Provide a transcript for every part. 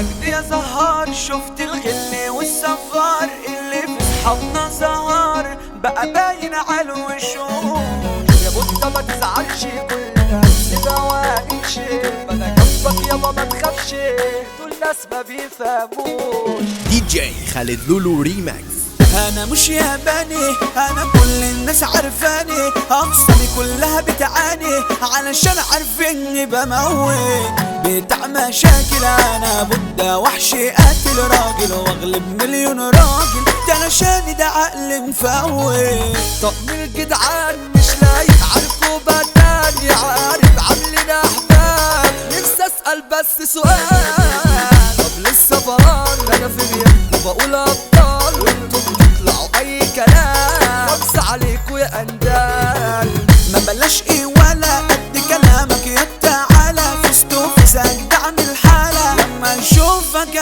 مجدي يا زهار شفت الغل والسفار اللي في صحابنا زهار بقى باين على الوشوش يا بطة ما تزعلش كل الناس دوانيش انا جنبك يابا ما تخافش دول ناس ما بيفهموش دي جي خالد لولو ريماكس انا مش ياباني انا كل الناس عارفاني اقصالي كلها بتعاني علشان عارفيني بموت بتاع مشاكل انا بودة وحش قاتل راجل واغلب مليون راجل ده علشان ده عقل مفوت طب من الجدعان مش لايق عارفه بداني عارف عاملين احباب نفسي اسال بس سؤال طب لسه فران انا في بيتكم بقول ابطال وانتم بتطلعوا اي كلام خمسة عليكوا يا اندال ما بلاش ايه ولا قد كلامك يا تعالى فزتوا في سجد عن الحالة لما اشوفك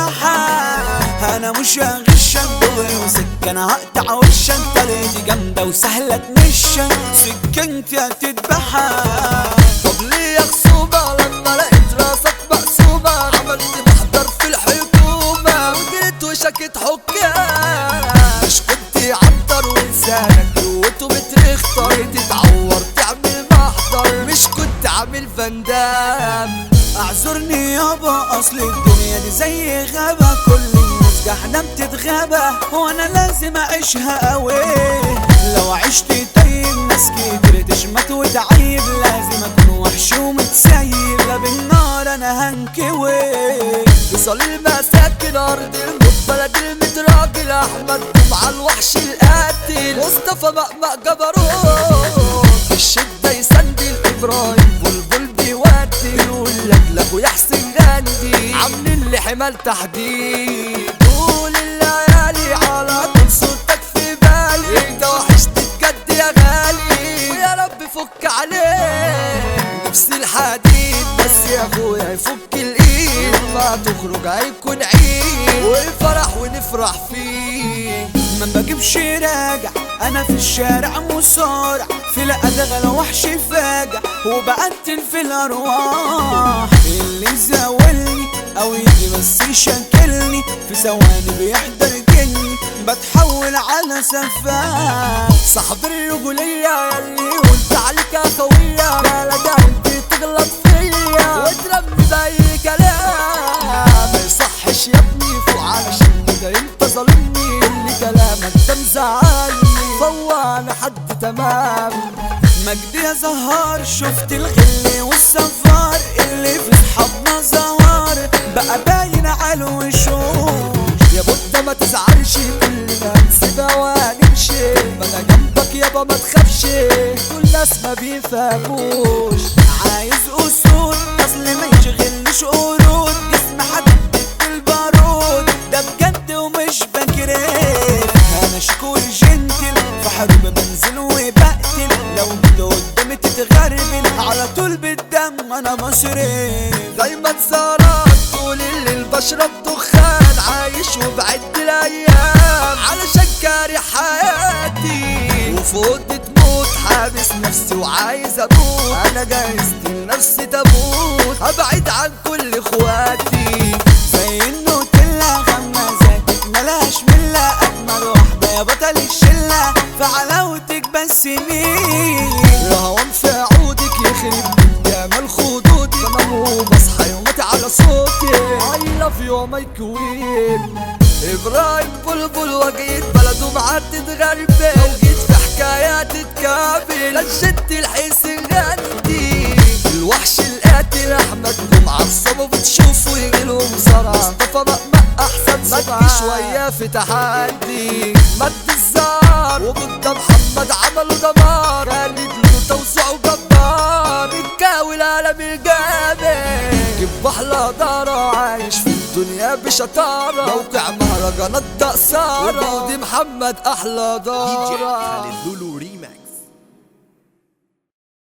اجرحك انا مش هغشك دغري وسكة انا هقطع وشك طريقتي جامدة وسهلة تمشك سكنتي هتذبحك طب ليه يا خصوبة لما لقيت راسك مقسومة عملت محضر في الحكومة وجريت وشكت حكام مش كنت عنتر ولسانك جوته بترختر تتعور تعمل محضر مش كنت عامل فندام اعذرني يابا اصل الدنيا دي زي غابة كل الناس قاعدة بتتغابى وانا لازم اعيشها قوي لو عشت طيب ناس كتير تشمت وتعيب لازم اكون وحش ومتسيب لا بالنار انا هنكوي وصل المساكن ارض الموت بلد المتراجل احمد جمعة الوحش القاتل مصطفى مقمق جبروت في الشدة يسندل ابراهيم بلبل بيودي يقول لك لاخويا حسين غاندي عاملين لي حمال تحديد طول الليالي على طول صورتك في بالي انت وحشت بجد يا غالي ويا رب فك عليك نفس الحديد بس يا اخويا يفك الايد ما تخرج هيكون عيد والفرح ونفرح فيه ما بجيبش راجع انا في الشارع مصارع في الادغال وحش فاجع وبقتل في الارواح اللي زاولني او يجي بس يشكلني في ثواني بيحضر جني بتحول على سفاح صاحب الرجولية يلي وانت عليك قوية لا ده انت تغلط فيا وترمي بأي كلام ما يصحش يا ابني فوق علشان كده انت ظالمني اللي كلامك ده مزعلني فوقنا حد تمام مجدي يا زهار شفت الغل والسفار اللي في صحابنا زهار بقى باين على الوشوش يا بودة ما تزعلش كلنا نسيبها ونمشي ما انا جنبك يابا ما تخافش كل ناس ما بيفهموش عايز اصول اصل ما يشغلنيش قرود جسم حدد البارود ده بجد ومش بكريت انا شكور جنتل في حروب بنزل وبقتل لو جيت قدامي تتغربل على طول بالدم انا مصري دايما سهران طول الليل بشرب دخان عايش وبعد الايام علشان كاره حياتي وفوق تموت حابس نفسي وعايز اموت انا جهزت لنفسي تموت ابعد عن كل اخواتي زي النوتيلا غمازاتك ملهاش ملة أجمل واحدة يا بطل الشلة في علاوتك بس مين الهوام في عودك يخرب بيت جمال خدودك بنام وبصحى يوماتي على صوتي I love you my queen ابراهيم بلبل وجيت بلده معدد غربة لو جيت في حكايات تتكابل لشدت الحس غندي الوحش القاتل احمد جمعة الصبا بتشوفه يجيلهم صرع مصطفى مقمق احسن مد شوية في تحدي مد الزار وضد محمد عملوا دمار خالد له توسع وجبار الكاوي العالم الجامد جيب احلى دارة عايش في الدنيا بشطارة موقع مهرجانات دقسارة وبودي محمد احلى دي جي دارة خالد لولو ريماكس